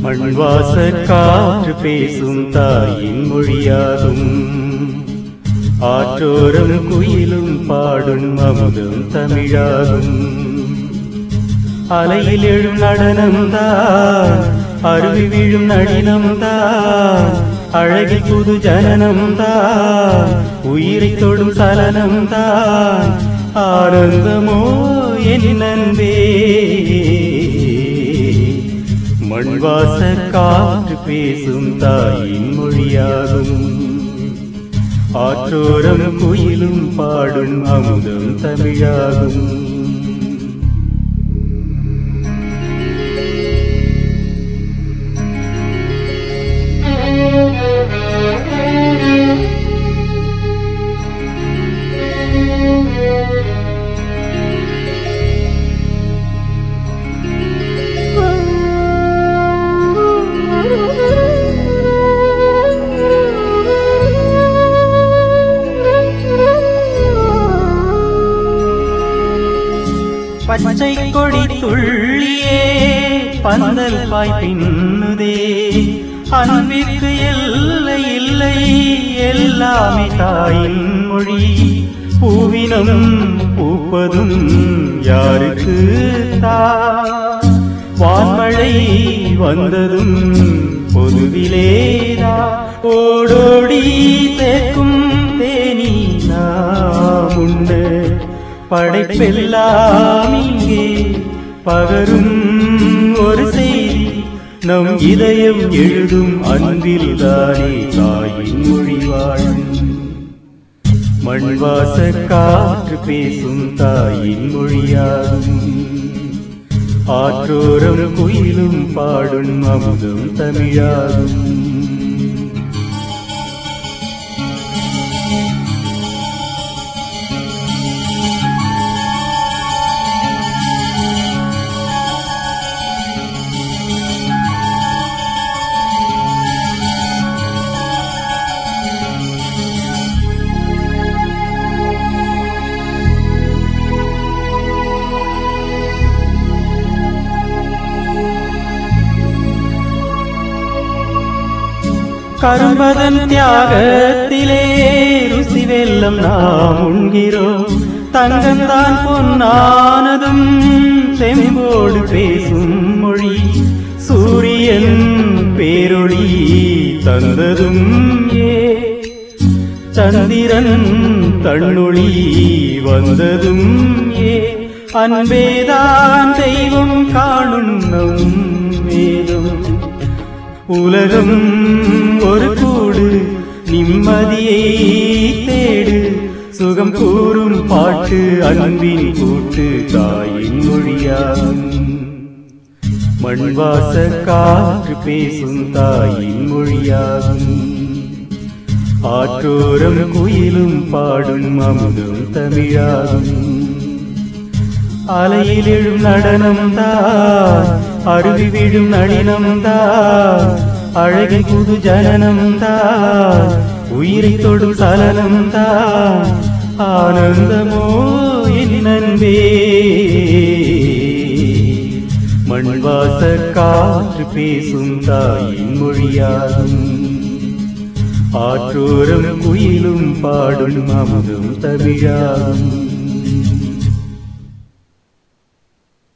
மண்வாச காற்று பேசும் தாயின் மொழியாகும் ஆற்றோரம் குயிலும் பாடும் அமுதம் தமிழாகும் அலையில் எழும் நடனம்தான் அருவி விழும் நளினம்தான் அழகில் புது ஜனனம்தான் உயிரை தொடும் சலனம்தான் ஆனந்தமோ என் நன்பே மண்வாச காற்று பேசும் தாயின் மொழியாகும் ஆற்றோரம் குயிலும் பாடும் அமுதம் தமிழாகும் பச்சை கொடி துள்ளியே பந்தல் பாய் பின்னுதே அன்பிற்கு எல்லை இல்லை எல்லாமே தாயின் மொழி பூவினம் பூப்பதும் யாருக்கு தா வான்மழை வந்ததும் பொதுவிலேதா ஓடோடி சேர்க்கும் தேனி நாம் உண்டு படைப்பெல்லாம் இங்கே பகரும் ஒரு செய்தி நம் இதயம் எழுதும் அன்பில் தானே தாயின் மொழி வாழும் மண்வாச காற்று பேசும் தாயின் மொழியாகும் ஆற்றோரம் குயிலும் பாடும் அமுதம் தமிழாகும் கரும்பதன் தியாகத்திலே ருசி வெல்லம் நாம் உண்கிறோம் தங்கம்தான் பொன்னானதும் செம்போடு பேசும் மொழி சூரியன் பேரொளி தந்ததும் ஏ சந்திரன் தன்னொளி வந்ததும் ஏ அன்பேதான் தெய்வம் காணும் நம் வேதம் உலகம் ஒரு கூடு நிம்மதியை தேடு சுகம் கூறும் பாட்டு அன்பின் கூட்டு தாயின் மொழியாகும் மண்வாச காற்று பேசும் தாயின் மொழியாகும் ஆற்றோரம் குயிலும் பாடும் அமுதும் தமிழாகும் அலையில் எழும் நடனம் தான் அருவி விழும் நளினம் தான் அழகின் புது ஜனனம் தான் உயிரை தொடும் சலனம் தான் ஆனந்தமோ என் நன்பே மண்வாச காற்று பேசும் தாயின் மொழியாகும் ஆற்றோரம் குயிலும் பாடும் அமுதும் தமிழாகும்